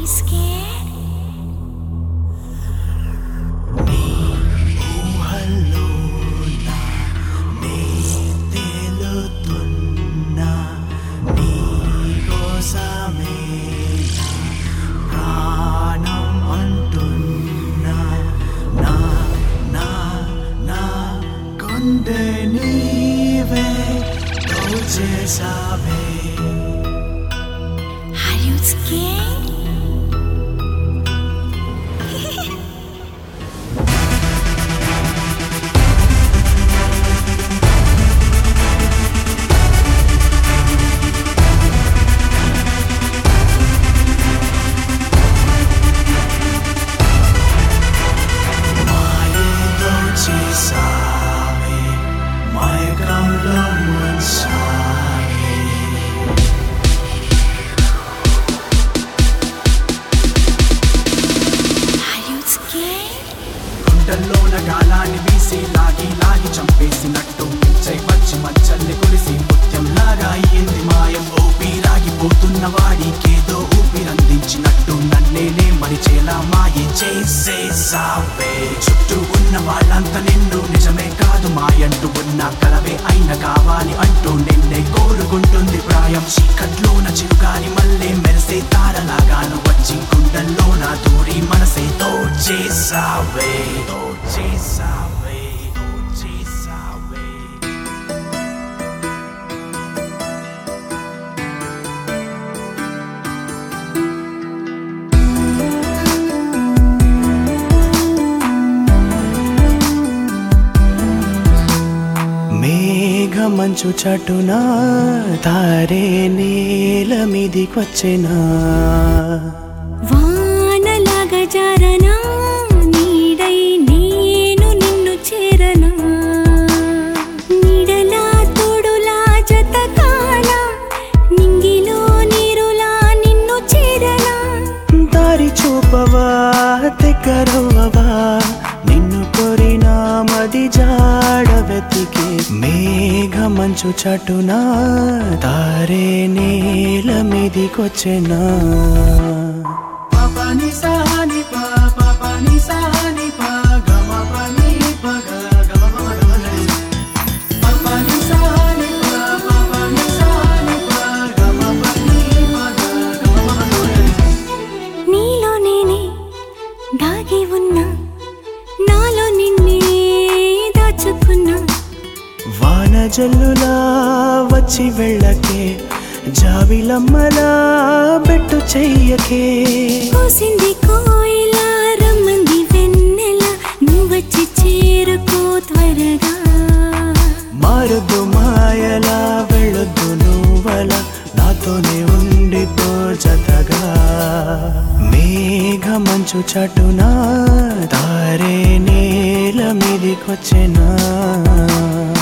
you scared? ఊహల్లోన నీ తేలుతున్నా నీ కోసమే ప్రాణం అంటున్నా నా నా నా గుండె నీవే దోచేసావే Are you scared? మాయేదో చేసావే మైకంలో ముంచావే Are you scared? గుండెల్లోన గాలాన్ని వీసి లాగి లాగి చంపేసినట్టు పిచ్చై వచ్చి మచ్చల్ని కురిసి ముత్యం లాగా అయ్యింది మాయం ఊపిరాగిపోతున్న వాడికేదో ఊపిరందించినట్టు నన్నేనే మరిచేలా మాయ చేసేసావే చుట్టూ ఉన్న వాళ్ళంతా నిన్ను నిజమే కాదు మాయంటూ ఉన్న కలవే అయిన కావాలి అంటూ నిన్నే కోరుకుంటుంది ప్రాయం చీకట్లోన చిరుగాలి మళ్ళీ మెరిసే తారలాగాను వచ్చి గుండెల్లోన దూరి మనసే చేసావే చేసావే చేసావే మేఘమంచు చటున తారే నేల మీదికొచ్చెనా వానలాగా జారనా నీడై నేను నిన్ను చేరనా నీడలా తోడులా జత కానా నింగిలో నీరులా నిన్ను చేరనా దారి చూపవా దగ్గరవ్వవా నిన్ను కోరిన మది జాడ వెతికి మేఘమంచు చటున తారే నేల మీదికొచ్చెనా పాపని సాని పా పాపని సాని పా గమ పని పగ గమ మగమగని పాపని సాని పా పాపని సాని పా గమ పని పగ గమ మగమగని నీలో నేనే దాగి ఉన్నా నాలో నిన్నే దాచుకున్నా వాన జల్లులా వచ్చి వెళ్ళకే జాబిలమ్మలా పెట్టు చెయ్యకే కోసింది కోయిలా రమ్మంది వెన్నెల నువ్వొచ్చి చేరుకో త్వరగా మారొద్దు మాయలా వెళ్ళొద్దు నువ్వలా నాతోనే ఉండిపో జతగా మేఘ మంచు చటున తారే నేల మీదికొచ్చెనా